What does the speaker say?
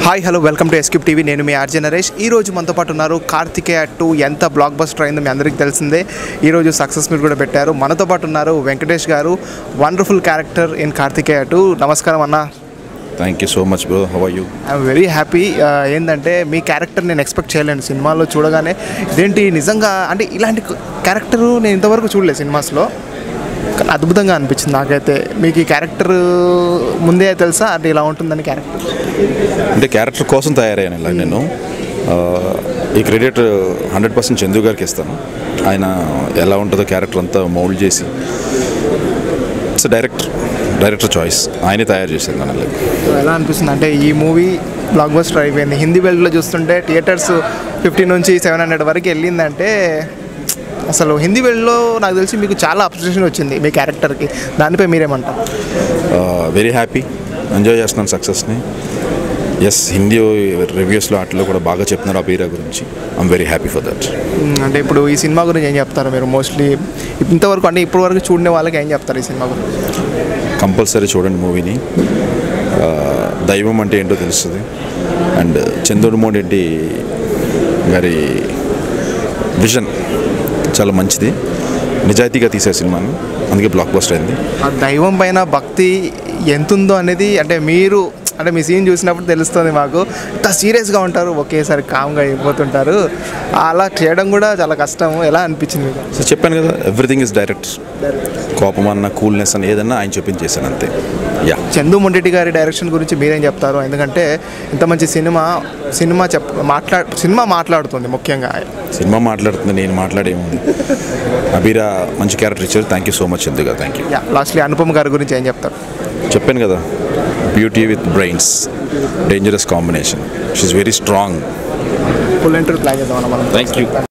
hi hello welcome to S cube TV నేను మీ RJ Naresh ఈ రోజు మనతో పాటు ఉన్నారు కార్తికేయ టూ ఎంత బ్లాక్ బస్టర్ అయిందో మీ అందరికీ తెలిసిందే ఈ రోజు సక్సెస్ మీట్ కూడా పెట్టారు మనతో పాటు ఉన్నారు Venkatesh garu wonderful character in Karthikeya two నమస్కారం అన్న thank you so much bro how are you I'm very happy ఏంటంటే మీ క్యారెక్టర్ నేను ఎక్స్పెక్ట్ చేయలేను సినిమాలో చూడగానే ఇదేంటి నిజంగా అంటే ఇలాంటి క్యారెక్టర్ నేను ఇంతవరకు చూడలేదు సినిమాస్లో కానీ అద్భుతంగా అనిపించింది నాకైతే మీకు ఈ క్యారెక్టర్ ముందే తెలుసా అంటే ఇలా ఉంటుందని క్యారెక్టర్ అంటే క్యారెక్టర్ కోసం తయారయ్యాను ఇలా నేను ఆ, ఈ క్రెడిట్ హండ్రెడ్ పర్సెంట్ చందు గారికి ఇస్తాను ఆయన ఎలా ఉంటుందో క్యారెక్టర్ అంతా మౌల్డ్ చేసి ఇట్స్ డైరెక్టర్ డైరెక్టర్ చాయిస్ ఆయనే తయారు చేసేది మనల్ని సో ఎలా అనిపిస్తుంది అంటే ఈ మూవీ బ్లాక్ బస్టర్ అయిపోయింది హిందీ బెల్ట్లో చూస్తుంటే థియేటర్స్ ఫిఫ్టీ నుంచి సెవెన్ హండ్రెడ్ వరకు వెళ్ళిందంటే అసలు హిందీ బెల్ట్లో నాకు తెలిసి మీకు చాలా అప్రిషియేషన్ వచ్చింది మీ క్యారెక్టర్కి దానిపై మీరేమంటారు వెరీ హ్యాపీ ఎంజాయ్ చేస్తున్నాను సక్సెస్ని ఎస్ హిందీ రివ్యూస్లో వాటిలో కూడా బాగా చెప్తున్నారు ఆ పీరా గురించి I'm very happy for that hmm, అంటే ఇప్పుడు ఈ సినిమా గురించి ఏం చెప్తారు మీరు మోస్ట్లీ ఇంతవరకు అంటే ఇప్పటి వరకు చూడని వాళ్ళకి ఏం చెప్తారు ఈ సినిమా గురించి కంపల్సరీ చూడండి మూవీని ఆ, దైవం అంటే ఏంటో తెలుస్తుంది అండ్ చంద్రుడు మోడెడ్డి గారి విజన్ చాలా మంచిది నిజాయితీగా తీసే సినిమాను అందుకే బ్లాక్ బస్టర్ అయింది ఆ దైవం పైన భక్తి ఎంత ఉందో అనేది అంటే మీరు అంటే మీ సీన్ చూసినప్పుడు తెలుస్తుంది మాకు ఇంత సీరియస్గా ఉంటారు ఒకేసారి కామ్గా అయిపోతుంటారు అలా చేయడం కూడా చాలా కష్టం ఎలా అనిపించింది మీకు సో చెప్పాను కదా ఎవ్రీథింగ్ ఇస్ డైరెక్ట్ కోపం అన్న కూల్నెస్ అని ఏదన్నా ఆయన చెప్పింది చేశాను అంతే యా చందు మొండెడ్డి గారి డైరెక్షన్ గురించి మీరేం చెప్తారు ఎందుకంటే ఇంత మంచి సినిమా సినిమా చెప్ మాట్లా సినిమా మాట్లాడుతుంది ముఖ్యంగా సినిమా మాట్లాడుతుంది నేను మాట్లాడేముంది అబీరా మంచి క్యారెక్టర్ ఇచ్చారు థ్యాంక్ యూ సో మచ్ ఎందుగా thank you yeah lastly Anupam గారి గురించి ఏం చెప్తారు చెప్పాను కదా beauty with brains dangerous combination she's very strong full interview plan చేద్దాం మనం థ్యాంక్ యూ